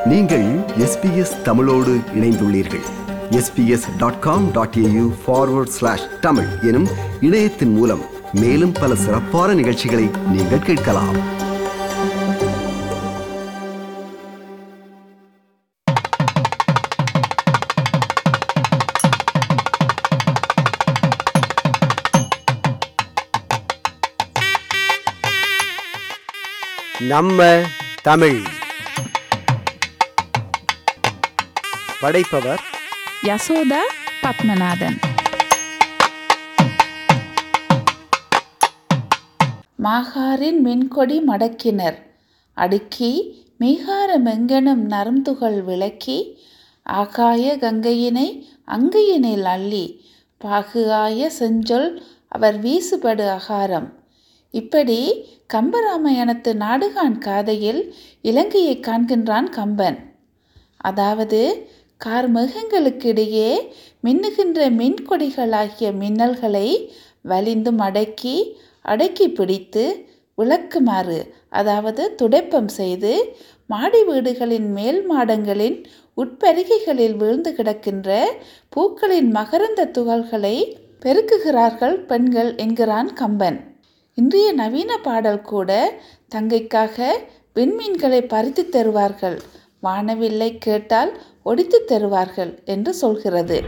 நீங்கள் எஸ்பிஎஸ் தமிழோடு இணைந்துள்ளீர்கள் SBS dot com dot AU forward slash Tamil எனும் இணையத்தின் மூலம் மேலும் பல சிறப்பான நிகழ்ச்சிகளை நீங்கள் கேட்கலாம் நம்ம தமிழ் படைப்பவர் யசோதா பத்மநாதன் மாகாரின் மின்கொடி மடக்கினர் அடுக்கி மீகார மெங்கனம் நரம்புகள் விளக்கி ஆகாய கங்கையினை அங்கையினில் அள்ளி பாகு ஆய செஞ்சொல் அவர் வீசுபடு அகாரம் இப்படி கம்பராமாயணத்து நாடுகான் காதையில் இலங்கையை காண்கின்றான் கம்பன் அதாவது கார்மேகங்களுக்கிடையே மின்னுகின்ற மின்கொடிகளாகிய மின்னல்களை வலிந்து மடக்கி அடக்கி பிடித்து விளக்குமாறு அதாவது துடைப்பம் செய்து மாடி வீடுகளின் மேல் மாடங்களின் உட்பெருகைகளில் வீழ்ந்து கிடக்கின்ற பூக்களின் மகரந்த துகள்களை பெருக்குகிறார்கள் பெண்கள் என்கிறான் கம்பன் இன்றைய நவீன பாடல் கூட தங்கைக்காக விண்மீன்களை பறித்து தருவார்கள் வானவில்லை கேட்டால் ஒடித்து தருவார்கள் என்று சொல்கிறது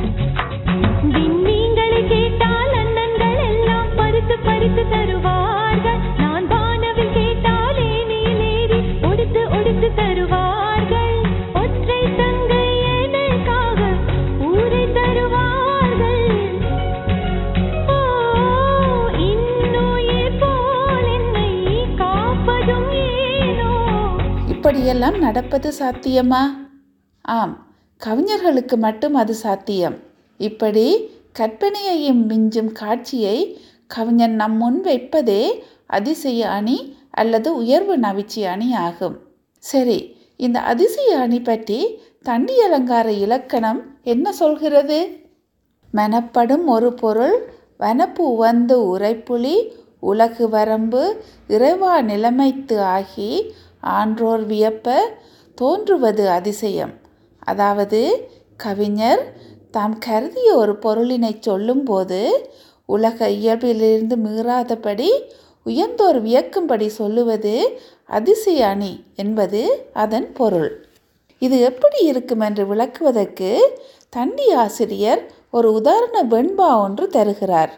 விண்மீன்களை கேட்டால் அண்ணன்கள் எல்லாம் பறித்து பறித்து தருவார்கள் நான் வானவில் கேட்டால் ஏனியில் ஏறி ஒடித்து ஒடித்து தருவார்கள் ஒற்றை தங்கை எனக்காக ஊரை தருவார்கள் ஓ இன்னுயிர் போல் என்னை காப்பதும் ஏனோ இப்படியெல்லாம் நடப்பது சாத்தியமா ஆம் கவிஞர்களுக்கு மட்டும் அது சாத்தியம் இப்படி கற்பனையையும் மிஞ்சும் காட்சியை கவிஞன் நம் முன் வைப்பதே அதிசய அணி அல்லது உயர்வு நவிச்சி அணி ஆகும் சரி இந்த அதிசய அணி பற்றி தண்டி அலங்கார இலக்கணம் என்ன சொல்கிறது மெனப்படும் ஒரு பொருள் வனப்பு உவந்து உரைப்புலி உலகு வரம்பு இறைவா நிலைமைத்து ஆகி ஆன்றோர் வியப்ப தோன்றுவது அதிசயம் அதாவது கவிஞர் தாம் கருதிய ஒரு பொருளினை சொல்லும்போது உலக இயல்பிலிருந்து மீறாதபடி உயர்ந்தோர் வியக்கும்படி சொல்லுவது அதிசய அணி என்பது அதன் பொருள் இது எப்படி இருக்கும் என்று விளக்குவதற்கு தண்டி ஆசிரியர் ஒரு உதாரண வெண்பா ஒன்று தருகிறார்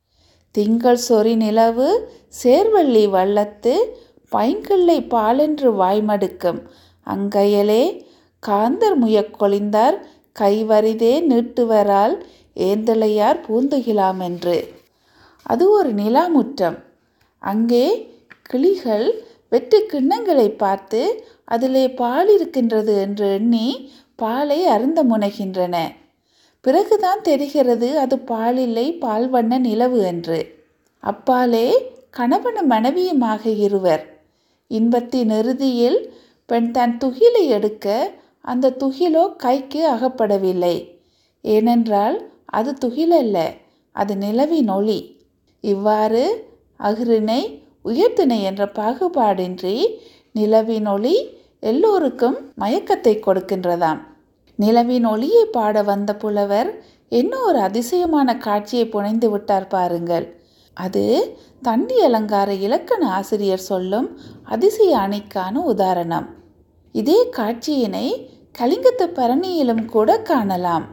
திங்கள் சொறி நிலவு சேர்வள்ளி வள்ளத்து பைங்கிள்ளை பாலென்று வாய்மடுக்கும் அங்கையலே காந்தர் முயக்கொழிந்தார் கைவரிதே நீட்டுவரால் ஏந்தலையார் பூந்துகிலாம் என்று அது ஒரு நிலாமுற்றம் அங்கே கிளிகள் வெட்டு கிண்ணங்களை பார்த்து அதிலே பால் இருக்கின்றது என்று எண்ணி பாலை அருந்த முனைகின்றன பிறகுதான் தெரிகிறது அது பாலில்லை பால் வண்ண நிலவு என்று அப்பாலே கணவனும் மனைவியுமாக இருவர் இன்பத்தின் இறுதியில் பெண் தன் துகிலை எடுக்க அந்த துகிலோ கைக்கு அகப்படவில்லை ஏனென்றால் அது துகிலல்ல அது நிலவின் ஒளி இவ்வாறு அகிரிணை உயர்த்திணை என்ற பாகுபாடின்றி நிலவின் ஒளி எல்லோருக்கும் மயக்கத்தை கொடுக்கின்றதாம் நிலவின் ஒளியை பாட வந்த புலவர் என்ன ஒரு அதிசயமான காட்சியை புனைந்து விட்டார் பாருங்கள் அது தண்டி அலங்கார இலக்கண ஆசிரியர் சொல்லும் அதிசய அணைக்கான உதாரணம் இதே காட்சியினை கலிங்கத்து பரணியிலும் கூட காணலாம்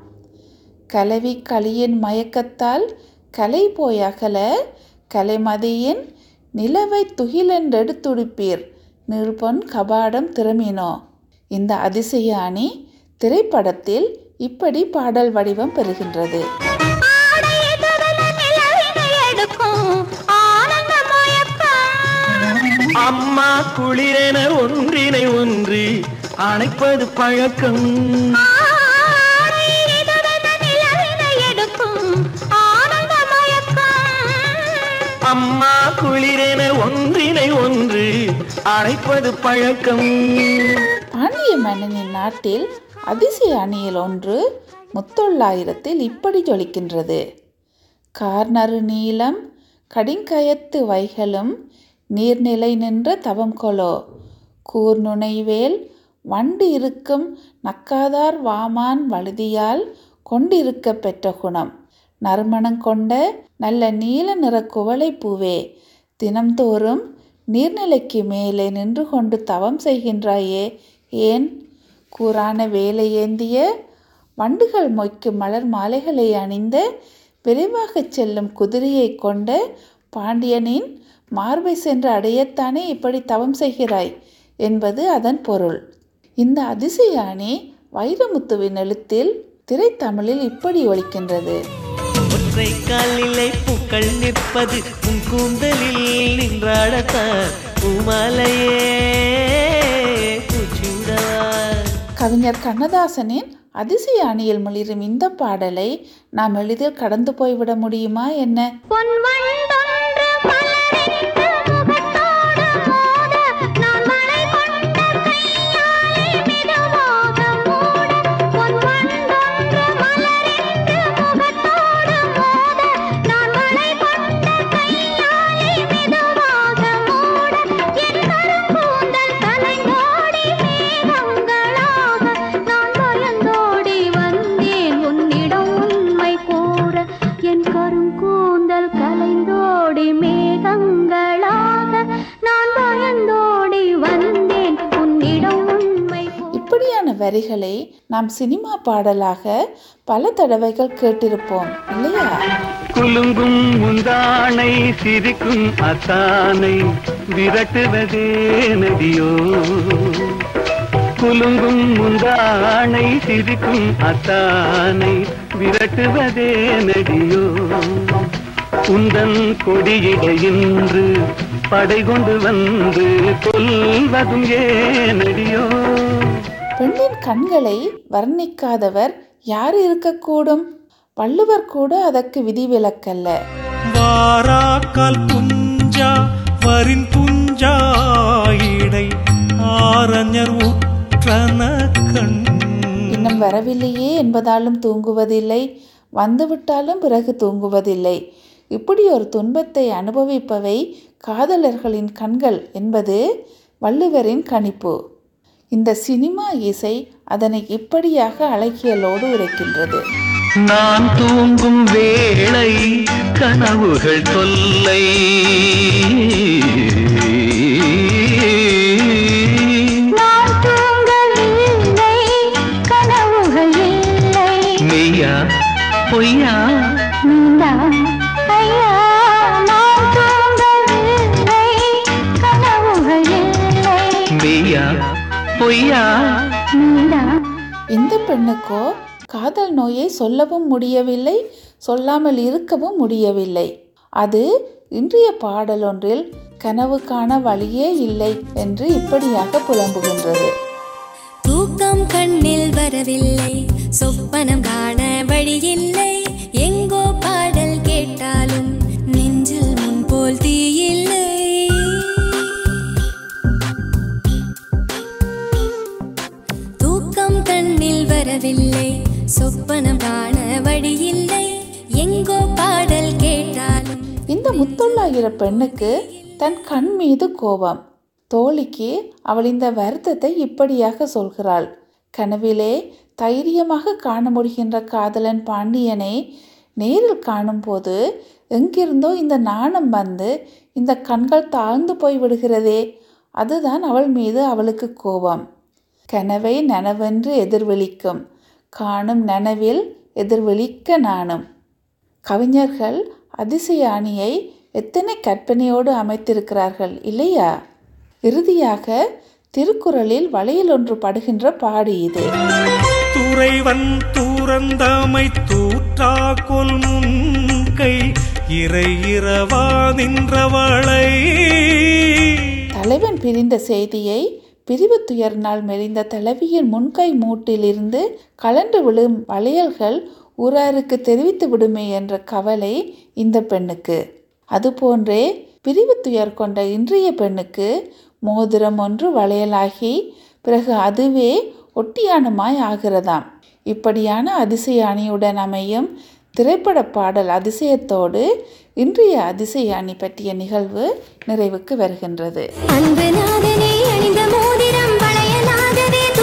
கலவி களியின் மயக்கத்தால் கலை போய் அகல கலைமதியின் நிலவை துகிலென்றெடுத்துடுப்பீர் நிருபன் கபாடம் திறமினோ இந்த அதிசய அணி திரைப்படத்தில் இப்படி பாடல் வடிவம் பெறுகின்றது அம்மா குளிரென ஒன்றினை ஒன்று அணைப்பது பழக்கம் அம்மா குளிரென ஒன்றினை ஒன்று அணைப்பது பழக்கம் பாண்டிய மன்னனின் நாட்டில் அதிசய அணியில் ஒன்று முத்தொள்ளாயிரத்தில் இப்படி ஜொலிக்கின்றது கார்நறு நீளம் கடிங்கயத்து வைகளும் நீர்நிலை நின்ற தவம் கொலோ கூர்நுனைவேல் வண்டு இருக்கும் நக்காதார் வாமான் வழுதியால் கொண்டிருக்க பெற்ற குணம் நறுமணம் கொண்ட நல்ல நீல நிற குவளை பூவே தினம்தோறும் நீர்நிலைக்கு மேலே நின்று கொண்டு தவம் செய்கின்றாயே ஏன் கூரான வேலை ஏந்திய வண்டுகள் மொய்க்கும் மலர் மாலைகளை அணிந்த விரைவாகச் செல்லும் குதிரையை கொண்ட பாண்டியனின் மார்பை சென்று அடையத்தானே இப்படி தவம் செய்கிறாய் என்பது அதன் பொருள் இந்த அதிசய அணி வைரமுத்துவின் எழுத்தில் திரைத்தமிழில் இப்படி ஒலிக்கின்றது ஒற்றை காலிலே பூக்கள் நிற்பது உன் கூந்தலில் நின்றாடத்தான் பூமாலையே பூச்சிவிடவா கவிஞர் கண்ணதாசனின் அதிசய அணியில் மிளிரும் இந்த பாடலை நாம் எளிதில் கடந்து போய்விட முடியுமா என்ன பொன் வண்டொன்று மலரிட்டு முகத்தோடு மோத நான் மழை கொண்ட கையாலே மெதுவாக மூட பொன் வண்டொன்று மலரிட்டு முகத்தோடு மோத நான் மழை கொண்ட கையாலே மெதுவாக மூட என் கருங்கூந்தல் தலைந்தோடி மேகங்களாக நான் பயந்தோடி வந்தேன் உன்னிடம் உண்மை கூற என் கருங்கூந்தல் கலைந்தோடி மேகங்களாக நான் பயந்தோடி வந்தேன் உன்னிடம் உண்மை கூற இப்படியான வரிகளை நாம் சினிமா பாடலாக பல தடவைகள் கேட்டிருப்போம் இல்லையா குலுங்கும் முந்தானை சிரிக்கும் அத்தானை விரட்டுவதே நதியோ குலுங்கும் முந்தானை சிரிக்கும் அத்தானை விரட்டுவதே நதியோ உந்தன் கொடியிட இன்று படை கொண்டு வந்து கொல்வதும் ஏனடியோ பெண்ணின் கண்களை வர்ணிக்காதவர் யார் இருக்கக்கூடும் வள்ளுவர் கூட அதற்கு விதிவிலக்கல்ல வாராக்கால் புஞ்சா வரின் புஞ்சா இடை ஆரஞர் உற்றன கண் இன்னும் வரவில்லையே என்பதாலும் தூங்குவதில்லை வந்துவிட்டாலும் பிறகு தூங்குவதில்லை இப்படி ஒரு துன்பத்தை அனுபவிப்பவை காதலர்களின் கண்கள் என்பது வள்ளுவரின் கணிப்பு இந்த சினிமா இசை அதனை இப்படியாக அழகியலோடு உரைக்கின்றது நான் தூங்கும் வேளை கனவுகள் தொல்லை நான் தூங்கவில்லை கனவுகள் இல்லை மெய்யா பொய்யா நீந்தா ஐயா நான் தூங்கவில்லை கனவுகள் இல்லை மெய்யா பொய்யா நீந்தா இந்த பெண்ணுக்கோ காதல் நோயை சொல்லவும் முடியவில்லை சொல்லாமல் இருக்கவும் முடியவில்லை அது இன்றைய பாடலொன்றில் கனவு காண வழியே இல்லை என்று இப்படியாக புலம்புகின்றது தூக்கம் கண்ணில் வரவில்லை சொப்பனம் காண வழியில்லை எங்கோ பாடல் கேட்டாலும் நெஞ்சில் முன்போல் தீயில்லை தூக்கம் கண்ணில் வரவில்லை சொப்பனம் காண வழியில்லை எங்கோ பாடல் கேட்டாலும் இந்த முத்துள்ளாகிற பெண்ணுக்கு தன் கண் மீது கோபம் தோழிக்கு அவள் இந்த வருத்தத்தை இப்படியாக சொல்கிறாள் கனவிலே தைரியமாக காண முடிகின்ற காதலன் பாண்டியனை நேரில் காணும்போது எங்கிருந்தோ இந்த நாணம் வந்து இந்த கண்கள் தாழ்ந்து போய் விடுகிறதே அதுதான் அவள் மீது அவளுக்கு கோபம் கனவை நனவென்று எதிர்வெளிக்கும் காணும் நனவில் எதிர்வெளிக்க நானும் கவிஞர்கள் அதிசய அணியை எத்தனை கற்பனையோடு அமைத்திருக்கிறார்கள் இல்லையா இறுதியாக திருக்குறளில் வளையல் ஒன்று படுகின்ற பாடு இது துறைவன் தூரந்தமை தூற்றா கொல் முன்கை இறை இரவா நின்றவளை தலைவன் பிரிந்த செய்தியை பிரிவு துயர்னால் மெலிந்த தலைவியின் முன்கை மூட்டிலிருந்து கலண்டு விழும் வளையல்கள் ஊராருக்கு தெரிவித்து விடுமே என்ற கவலை இந்த பெண்ணுக்கு அதுபோன்றே பிரிவு துயர் கொண்ட இன்றைய பெண்ணுக்கு மோதிரம் ஒன்று வளையலாகி பிறகு அதுவே ஒட்டியானமாய் ஆகிறதாம் இப்படியான அதிசய அணியுடன் அமையும் திரைப்பட பாடல் அதிசயத்தோடு இன்றைய அதிசய அணி பற்றிய நிகழ்வு நிறைவுக்கு வருகின்றது அன்பு நாதனே அணிந்த மோதிரம் வளையலாகவே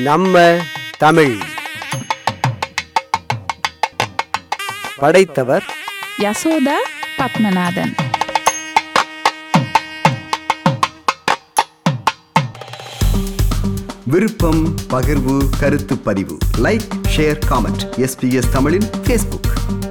நம்ம தமிழ் படைத்தவர் யசோதா பத்மநாதன் விருப்பம் பகிர்வு கருத்து பதிவு லைக் ஷேர் காமெண்ட் எஸ்பிஎஸ் தமிழின் ஃபேஸ்புக்